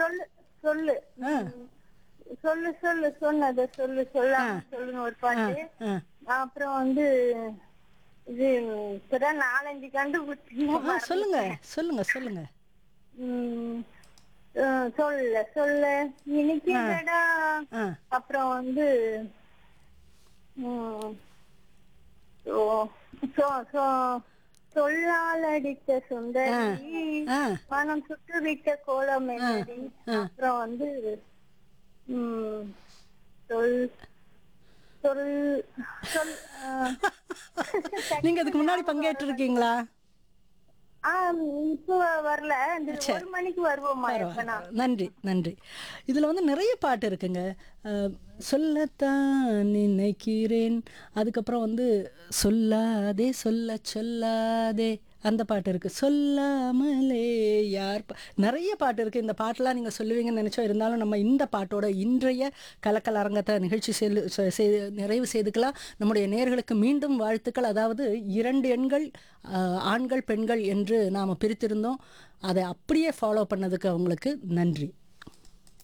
சொல்லு சொல்லு ஆ. ம், சொல்லு சொல்லு சொன்னத சொல்லு சொல்லாம சொல்லுன்னு ஒரு பாட்டு ஆ அப்புறம் வந்து இது இப்பதான் நாலஞ்சு ஆ, கண்டுபிடிச்சீங்க சொல்லுங்க சொல்லுங்க சொல்லுங்க ம், ஆ, சொல்ல சொல்ல இனிக்கிறடா ஆ அப்புறம் வந்து ம், ஓ, சொ- சொ- சொல்லால் அடித்த சுந்தரி ஆ மனம் சுட்டுவிட்ட கோலம் என்னடி அப்புறம் வந்து ம், சொல் சொல் சொல் ஆ, நீங்க அதுக்கு முன்னாடி பங்கேற்றிருக்கீங்களா ஆ, இப்போ வரல இந்த ஒரு மணிக்கு வருவோமா எப்பனா நன்றி நன்றி இதில் வந்து நிறைய பாட்டு இருக்குங்க அஹ், சொல்லத்தான் நினைக்கிறேன் அதுக்கப்புறம் வந்து சொல்லாதே சொல்ல சொல்லாதே அந்த பாட்டு இருக்குது சொல்லாமலே யார் பா- நிறைய பாட்டு இருக்குது இந்த பாட்டெலாம் நீங்கள் சொல்லுவீங்கன்னு நினச்சோம் இருந்தாலும் நம்ம இந்த பாட்டோட இன்றைய கலக்கல் அரங்கத்தை நிகழ்ச்சி செல்லு செ- செ- நிறைவு செய்துக்கலாம் நம்முடைய நேர்களுக்கு மீண்டும் வாழ்த்துக்கள் அதாவது இரண்டு எண்கள் அஹ், ஆண்கள் பெண்கள் என்று நாம் பிரித்திருந்தோம் அதை அப்படியே ஃபாலோ பண்ணதுக்கு அவங்களுக்கு நன்றி